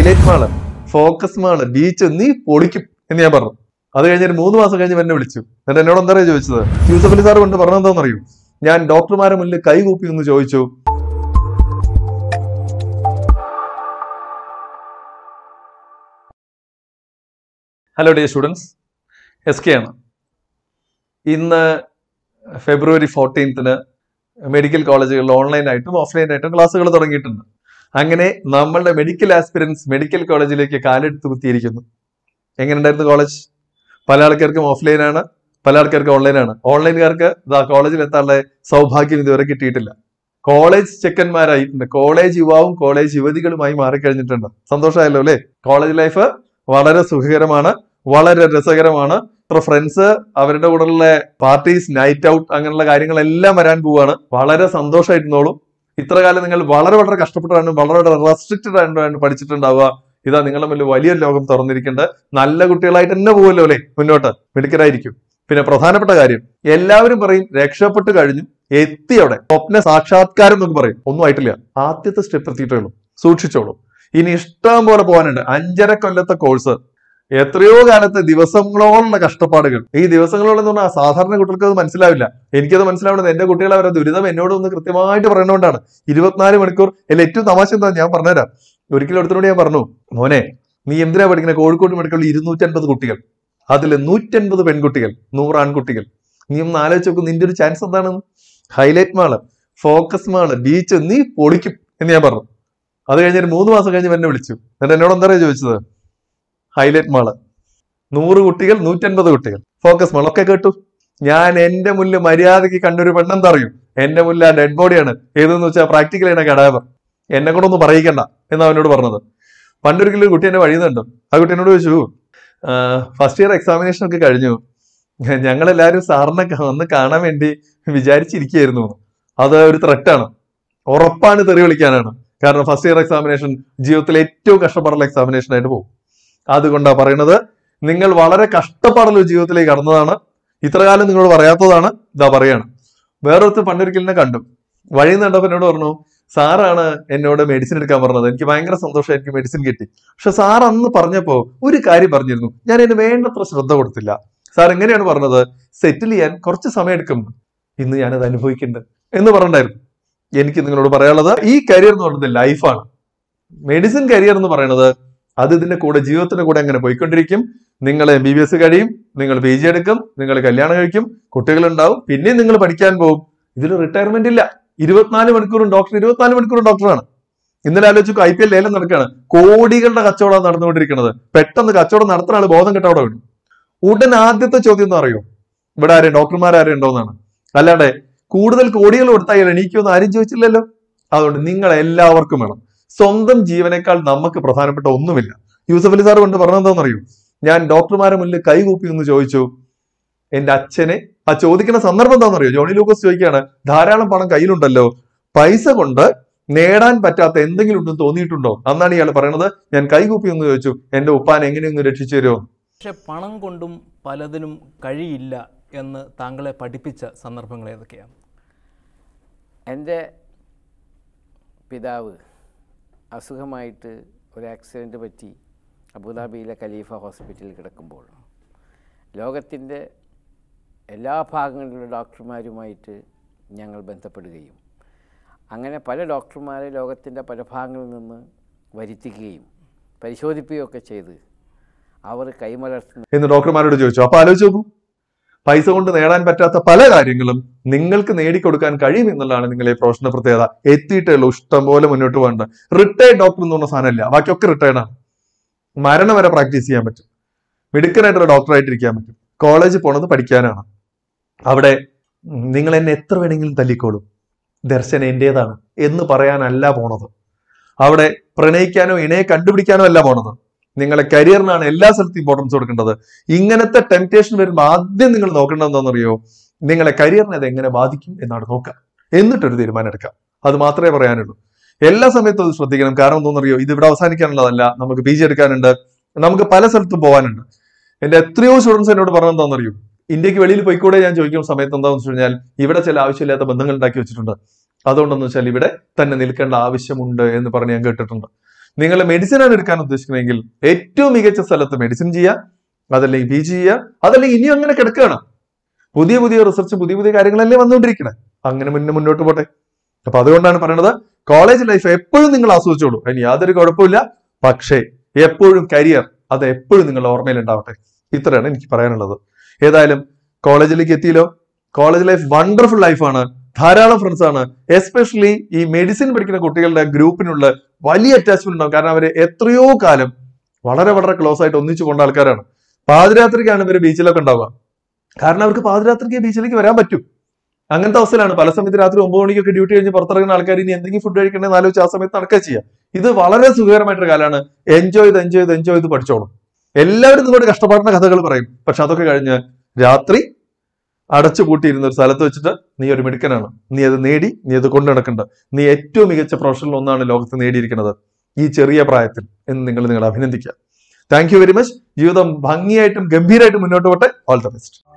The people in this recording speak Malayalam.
highlight mall focus mall beach നീ പൊളിക്കും എന്ന് ഞാൻ പറഞ്ഞു അത് കഴിഞ്ഞ് ഒരു മൂന്ന് മാസം കഴിഞ്ഞ് എന്നെ വിളിച്ചു എന്നിട്ട് എന്നോട് എന്താ അറിയോ ചോദിച്ചത് യൂസഫ് അലി സാർ കൊണ്ട് പറഞ്ഞെന്താണെന്നറിയോ ഞാൻ ഡോക്ടർമാരെ മുന്നിൽ കൈകൂപ്പി ഒന്ന് ചോദിച്ചു hello dear students S K ആണ് ഇന്ന് ഫെബ്രുവരി ഫോർട്ടീൻത്തിന് മെഡിക്കൽ കോളേജുകളിൽ ഓൺലൈനായിട്ടും ഓഫ്ലൈനായിട്ടും ക്ലാസ്സുകൾ തുടങ്ങിയിട്ടുണ്ട് അങ്ങനെ നമ്മളുടെ മെഡിക്കൽ ആസ്പിരൻസ് മെഡിക്കൽ കോളേജിലേക്ക് കാലെടുത്ത് കുത്തിയിരിക്കുന്നു എങ്ങനെയുണ്ടായിരുന്നു കോളേജ് പല ആൾക്കാർക്കും ഓഫ്ലൈനാണ് പല ആൾക്കാർക്ക് ഓൺലൈനാണ് ഓൺലൈൻകാർക്ക് ഇതാ കോളേജിൽ എത്താനുള്ള സൗഭാഗ്യം ഇതുവരെ കിട്ടിയിട്ടില്ല കോളേജ് ചെക്കന്മാരായിട്ടുണ്ട് കോളേജ് യുവാവും കോളേജ് യുവതികളുമായി മാറിക്കഴിഞ്ഞിട്ടുണ്ട് സന്തോഷമായല്ലോ അല്ലേ കോളേജ് ലൈഫ് വളരെ സുഖകരമാണ് വളരെ രസകരമാണ് ഇത്ര ഫ്രണ്ട്സ് അവരുടെ കൂടെയുള്ള പാർട്ടീസ് നൈറ്റ് ഔട്ട് അങ്ങനെയുള്ള കാര്യങ്ങളെല്ലാം വരാൻ പോവാണ് വളരെ സന്തോഷമായിരുന്നോളൂ ഇത്ര കാലം നിങ്ങൾ വളരെ വളരെ കഷ്ടപ്പെട്ടാണ് വളരെ വളരെ റെസ്ട്രിക്റ്റഡ് ആയിട്ടാണ് പഠിച്ചിട്ടുണ്ടാവുക ഇതാ നിങ്ങളുടെ മുന്നിൽ വലിയ ലോകം തുറന്നിരിക്കേണ്ടത് നല്ല കുട്ടികളായിട്ട് തന്നെ പോകുമല്ലോ അല്ലേ മുന്നോട്ട് മിടുക്കരായിരിക്കും പിന്നെ പ്രധാനപ്പെട്ട കാര്യം എല്ലാവരും പറയും രക്ഷപ്പെട്ട് കഴിഞ്ഞു എത്തി അവിടെ സ്വപ്ന സാക്ഷാത്കാരം എന്നൊക്കെ പറയും ഒന്നും ആയിട്ടില്ല ആദ്യത്തെ സ്റ്റെപ്പ് എത്തിയിട്ടേ ഉള്ളൂ സൂക്ഷിച്ചോളൂ ഇനി ഇഷ്ടം പോലെ പോകാനുണ്ട് അഞ്ചര കൊല്ലത്തെ കോഴ്സ് എത്രയോ കാലത്തെ ദിവസങ്ങളോളം കഷ്ടപ്പാടുകൾ ഈ ദിവസങ്ങളോളം എന്ന് പറഞ്ഞാൽ സാധാരണ കുട്ടികൾക്ക് അത് മനസ്സിലാവില്ല എനിക്കത് മനസ്സിലാവുന്നത് എന്റെ കുട്ടികളെ അവരുടെ ദുരിതം എന്നോട് ഒന്ന് കൃത്യമായിട്ട് പറയുന്നതുകൊണ്ടാണ് ഇരുപത്തിനാല് മണിക്കൂർ അല്ല ഏറ്റവും തമാശ എന്താ ഞാൻ പറഞ്ഞുതരാം ഒരിക്കലും അടുത്തിനോട് ഞാൻ പറഞ്ഞു മോനെ നീ എന്തിനാ പഠിക്കുന്നത് കോഴിക്കോട് മെഡിക്കലിൽ ഇരുന്നൂറ്റൻപത് കുട്ടികൾ അതിൽ നൂറ്റൻപത് പെൺകുട്ടികൾ നൂറ് ആൺകുട്ടികൾ നീ ഒന്ന് ആലോചിച്ച് നോക്കും നിന്റെ ഒരു ചാൻസ് എന്താണ് highlight mall focus mall beach നീ പൊളിക്കും എന്ന് ഞാൻ പറഞ്ഞു അത് കഴിഞ്ഞ് ഒരു മൂന്ന് മാസം കഴിഞ്ഞ് എന്നെ വിളിച്ചു എന്നിട്ട് എന്നോട് എന്താ ചോദിച്ചത് ഹൈലൈറ്റ് മാള് നൂറ് കുട്ടികൾ നൂറ്റൻപത് കുട്ടികൾ ഫോക്കസ് മാൾ ഒക്കെ കേട്ടു ഞാൻ എന്റെ മുന്നിൽ മര്യാദയ്ക്ക് കണ്ടൊരു പെണ്ണെന്താ അറിയും എന്റെ മുന്നിൽ ആ ഡെഡ് ബോഡിയാണ് ഏതെന്ന് വെച്ചാൽ പ്രാക്ടിക്കൽ ചെയ്യണ കടാവർ എന്നെ കൊണ്ടൊന്നും പറയിക്കണ്ട എന്ന് അവനോട് പറഞ്ഞത് പണ്ടൊരിക്കലും ഒരു കുട്ടി എന്നെ വഴിയുന്നുണ്ട് ആ കുട്ടി എന്നോട് ചോദിച്ചു ഫസ്റ്റ് ഇയർ എക്സാമിനേഷൻ ഒക്കെ കഴിഞ്ഞു ഞങ്ങളെല്ലാവരും സാറിനെ ക- വന്ന് കാണാൻ വേണ്ടി വിചാരിച്ചിരിക്കുകയായിരുന്നു അത് ഒരു ത്രെറ്റാണ് ഉറപ്പാണ് തെറി വിളിക്കാനാണ് കാരണം ഫസ്റ്റ് ഇയർ എക്സാമിനേഷൻ ജീവിതത്തിലെ ഏറ്റവും കഷ്ടപ്പാടുള്ള എക്സാമിനേഷൻ ആയിട്ട് പോകും അതുകൊണ്ടാ പറയുന്നത് നിങ്ങൾ വളരെ കഷ്ടപ്പാടുള്ള ഒരു ജീവിതത്തിലേക്ക് കടന്നതാണ് ഇത്രകാലം നിങ്ങളോട് പറയാത്തതാണ് ഇതാ പറയാണ് വേറൊരുത്ത് പണ്ടൊരിക്കലിനെ കണ്ടു വഴിയിൽ നിന്ന് കണ്ടപ്പോൾ എന്നോട് പറഞ്ഞു സാറാണ് എന്നോട് മെഡിസിൻ എടുക്കാൻ പറഞ്ഞത് എനിക്ക് ഭയങ്കര സന്തോഷം എനിക്ക് മെഡിസിൻ കിട്ടി പക്ഷെ സാർ അന്ന് പറഞ്ഞപ്പോ ഒരു കാര്യം പറഞ്ഞിരുന്നു ഞാൻ അതിന് വേണ്ടത്ര ശ്രദ്ധ കൊടുത്തില്ല സാർ എങ്ങനെയാണ് പറഞ്ഞത് സെറ്റിൽ ചെയ്യാൻ കുറച്ച് സമയം എടുക്കും ഇന്ന് ഞാനത് അനുഭവിക്കുന്നുണ്ട് എന്ന് പറഞ്ഞിട്ടുണ്ടായിരുന്നു എനിക്ക് നിങ്ങളോട് പറയാനുള്ളത് ഈ കരിയർ എന്ന് പറയുന്നത് ലൈഫാണ് മെഡിസിൻ കരിയർ എന്ന് പറയുന്നത് അത് ഇതിന്റെ കൂടെ ജീവിതത്തിന്റെ കൂടെ അങ്ങനെ പോയിക്കൊണ്ടിരിക്കും നിങ്ങൾ എം ബി ബി എസ് കഴിയും നിങ്ങൾ പി ജി എടുക്കും നിങ്ങൾ കല്യാണം കഴിക്കും കുട്ടികളുണ്ടാവും പിന്നെയും നിങ്ങൾ പഠിക്കാൻ പോകും ഇതിൽ റിട്ടയർമെന്റ് ഇല്ല ഇരുപത്തിനാല് മണിക്കൂറും ഡോക്ടർ ഇരുപത്തിനാല് മണിക്കൂറും ഡോക്ടറാണ് ഇന്നലെ ആലോചിച്ചു ഐ പി എൽ ലേലം നടക്കുകയാണ് കോടികളുടെ കച്ചവടം നടന്നുകൊണ്ടിരിക്കുന്നത് പെട്ടെന്ന് കച്ചവടം നടത്തുന്ന ആൾ ബോധം കെട്ടവിടെ വീണു ഉടൻ ആദ്യത്തെ ചോദ്യം എന്ന് അറിയോ ഇവിടെ ആരെയും ഡോക്ടർമാർ ആരും ഉണ്ടോന്നാണ് അല്ലാതെ കൂടുതൽ കോടികൾ കൊടുത്താൽ എണീക്കുമെന്ന് ആരും ചോദിച്ചില്ലല്ലോ അതുകൊണ്ട് നിങ്ങൾ എല്ലാവർക്കും വേണം സ്വന്തം ജീവനേക്കാൾ നമുക്ക് പ്രധാനപ്പെട്ട ഒന്നുമില്ല യൂസഫ് അലി സാർ കൊണ്ട് പറഞ്ഞെന്താണെന്നറിയോ ഞാൻ ഡോക്ടർമാരെ മുന്നിൽ കൈകൂപ്പി എന്ന് ചോദിച്ചു എന്റെ അച്ഛനെ ആ ചോദിക്കുന്ന സന്ദർഭം എന്താണെന്നറിയോ ജോണി ലൂക്കസ് ചോദിക്കുകയാണ് ധാരാളം പണം കയ്യിലുണ്ടല്ലോ പൈസ കൊണ്ട് നേടാൻ പറ്റാത്ത എന്തെങ്കിലും ഉണ്ടെന്ന് തോന്നിയിട്ടുണ്ടോ അന്നാണ് ഇയാൾ പറയണത് ഞാൻ കൈകൂപ്പി എന്ന് ചോദിച്ചു എന്റെ ഉപ്പാൻ എങ്ങനെയൊന്ന് രക്ഷിച്ചു തരുമോ പക്ഷെ പണം കൊണ്ടും പലതിനും കഴിയില്ല എന്ന് താങ്കളെ പഠിപ്പിച്ച സന്ദർഭങ്ങൾ ഏതൊക്കെയാണ് എൻ്റെ പിതാവ് അസുഖമായിട്ട് ഒരു ആക്സിഡൻറ്റ് പറ്റി അബുദാബിയിലെ ഖലീഫ ഹോസ്പിറ്റലിൽ കിടക്കുമ്പോൾ ലോകത്തിൻ്റെ എല്ലാ ഭാഗങ്ങളിലുള്ള ഡോക്ടർമാരുമായിട്ട് ഞങ്ങൾ ബന്ധപ്പെടുകയും അങ്ങനെ പല ഡോക്ടർമാരെ ലോകത്തിൻ്റെ പല ഭാഗങ്ങളിൽ നിന്ന് വരുത്തിക്കുകയും പരിശോധിക്കുകയൊക്കെ ചെയ്ത് അവർ കൈമലർത്തുന്ന എന്ന് ഡോക്ടർമാരോട് ചോദിച്ചു അപ്പൊ ആലോചിച്ച് നോക്കൂ പൈസ കൊണ്ട് നേടാൻ പറ്റാത്ത പല കാര്യങ്ങളും നിങ്ങൾക്ക് നേടിക്കൊടുക്കാൻ കഴിയും എന്നുള്ളതാണ് നിങ്ങളെ പ്രൊഫഷണൽ പ്രത്യേകത എത്തിയിട്ടേ ഉള്ളൂ ഇഷ്ടം പോലെ മുന്നോട്ട് പോകേണ്ട റിട്ടയർഡ് ഡോക്ടർ എന്ന് പറഞ്ഞ സാധനമില്ല ബാക്കിയൊക്കെ റിട്ടയർഡ് ആണ് മരണം വരെ പ്രാക്ടീസ് ചെയ്യാൻ പറ്റും മിടുക്കനായിട്ടുള്ള ഡോക്ടറായിട്ട് ഇരിക്കാൻ പറ്റും കോളേജിൽ പോണത് പഠിക്കാനാണ് അവിടെ ഉം, നിങ്ങൾ എന്നെ എത്ര വേണമെങ്കിലും തല്ലിക്കോളും ദർശനം എന്റേതാണ് എന്ന് പറയാനല്ല പോണത് അവിടെ പ്രണയിക്കാനോ ഇണയെ കണ്ടുപിടിക്കാനോ അല്ല പോണത് നിങ്ങളെ കരിയറിനാണ് എല്ലാ സ്ഥലത്തും ഇമ്പോർട്ടൻസ് കൊടുക്കേണ്ടത് ഇങ്ങനത്തെ ടെംപ്റ്റേഷൻ വരുമ്പോൾ ആദ്യം നിങ്ങൾ നോക്കേണ്ടത് എന്താണെന്നറിയോ നിങ്ങളെ കരിയറിനെ അത് എങ്ങനെ ബാധിക്കും എന്നാണ് നോക്കുക എന്നിട്ടൊരു തീരുമാനം എടുക്കാം അത് മാത്രമേ പറയാനുള്ളൂ എല്ലാ സമയത്തും അത് ശ്രദ്ധിക്കണം കാരണം എന്താണെന്നറിയോ ഇത് ഇവിടെ അവസാനിക്കാനുള്ളതല്ല നമുക്ക് പി ജി എടുക്കാനുണ്ട് നമുക്ക് പല സ്ഥലത്തും പോകാനുണ്ട് എന്റെ എത്രയോ സ്റ്റുഡൻസ് എന്നോട് പറഞ്ഞെന്താണെന്നറിയോ ഇന്ത്യക്ക് വെളിയിൽ പോയിക്കൂടെ ഞാൻ ചോദിക്കുന്ന സമയത്ത് എന്താണെന്ന് വെച്ച് കഴിഞ്ഞാൽ ഇവിടെ ചില ആവശ്യമില്ലാത്ത ബന്ധങ്ങൾ ഉണ്ടാക്കി വെച്ചിട്ടുണ്ട് അതുകൊണ്ടെന്ന് വെച്ചാൽ ഇവിടെ തന്നെ നിൽക്കേണ്ട ആവശ്യമുണ്ട് എന്ന് പറഞ്ഞ് ഞാൻ കേട്ടിട്ടുണ്ട് നിങ്ങൾ മെഡിസിൻ ആണ് എടുക്കാൻ ഉദ്ദേശിക്കുന്നതെങ്കിൽ ഏറ്റവും മികച്ച സ്ഥലത്ത് മെഡിസിൻ ചെയ്യുക അതല്ലെങ്കിൽ പി ജി ചെയ്യുക അതല്ലെങ്കിൽ ഇനിയും അങ്ങനെ കിടക്കുകയാണ് പുതിയ പുതിയ റിസർച്ച് പുതിയ പുതിയ കാര്യങ്ങളല്ലേ വന്നുകൊണ്ടിരിക്കണേ അങ്ങനെ മുന്നേ മുന്നോട്ട് പോട്ടെ അപ്പൊ അതുകൊണ്ടാണ് പറയുന്നത് കോളേജ് ലൈഫ് എപ്പോഴും നിങ്ങൾ ആസ്വദിച്ചോളൂ അതിന് യാതൊരു കുഴപ്പമില്ല പക്ഷേ എപ്പോഴും കരിയർ അത് എപ്പോഴും നിങ്ങൾ ഓർമ്മയിൽ ഉണ്ടാവട്ടെ ഇത്രയാണ് എനിക്ക് പറയാനുള്ളത് ഏതായാലും കോളേജിലേക്ക് എത്തിയല്ലോ കോളേജ് ലൈഫ് വണ്ടർഫുൾ ലൈഫാണ് ധാരാളം ഫ്രണ്ട്സ് ആണ് എസ്പെഷ്യലി ഈ മെഡിസിൻ പഠിക്കുന്ന കുട്ടികളുടെ ഗ്രൂപ്പിനുള്ള വലിയ അറ്റാച്ച്മെന്റ് ഉണ്ടാവും കാരണം അവര് എത്രയോ കാലം വളരെ വളരെ ക്ലോസ് ആയിട്ട് ഒന്നിച്ചു കൊണ്ട ആൾക്കാരാണ് പാതിരാത്രിക്കാണ് ഇവര് ബീച്ചിലൊക്കെ ഉണ്ടാവുക കാരണം അവർക്ക് പാതിരാത്രിക്ക് ബീച്ചിലേക്ക് വരാൻ പറ്റും അങ്ങനത്തെ അവസ്ഥയിലാണ് പല സമയത്ത് രാത്രി ഒമ്പത് മണിക്കൊക്കെ ഡ്യൂട്ടി കഴിഞ്ഞ് പുറത്തിറങ്ങുന്ന ആൾക്കാർ ഇനി എന്തെങ്കിലും ഫുഡ് കഴിക്കണമെന്ന് ആലോചിച്ച് ആ സമയത്ത് നടക്കുക ചെയ്യുക ഇത് വളരെ സുഖകരമായിട്ടൊരു കാലമാണ് എൻജോയ് ചെയ്ത് എൻജോയ് ചെയ്ത് എൻജോയ് ചെയ്ത് പഠിച്ചോളും എല്ലാവരും നിങ്ങളുടെ കഷ്ടപ്പാടിന്റെ കഥകൾ പറയും പക്ഷെ അതൊക്കെ കഴിഞ്ഞ് രാത്രി അടച്ചു പൂട്ടിയിരുന്ന ഒരു സ്ഥലത്ത് വെച്ചിട്ട് നീ ഒരു മിടുക്കനാണ് നീ അത് നേടി നീ അത് കൊണ്ടു നടക്കണ്ട നീ ഏറ്റവും മികച്ച പ്രൊഫഷണൽ ഒന്നാണ് ലോകത്ത് നേടിയിരിക്കുന്നത് ഈ ചെറിയ പ്രായത്തിൽ എന്ന് നിങ്ങൾ നിങ്ങൾ അഭിനന്ദിക്കുക താങ്ക് യു വെരി മച്ച് ജീവിതം ഭംഗിയായിട്ടും ഗംഭീരമായിട്ടും മുന്നോട്ട് പോട്ടെ ഓൾ ദ ബെസ്റ്റ്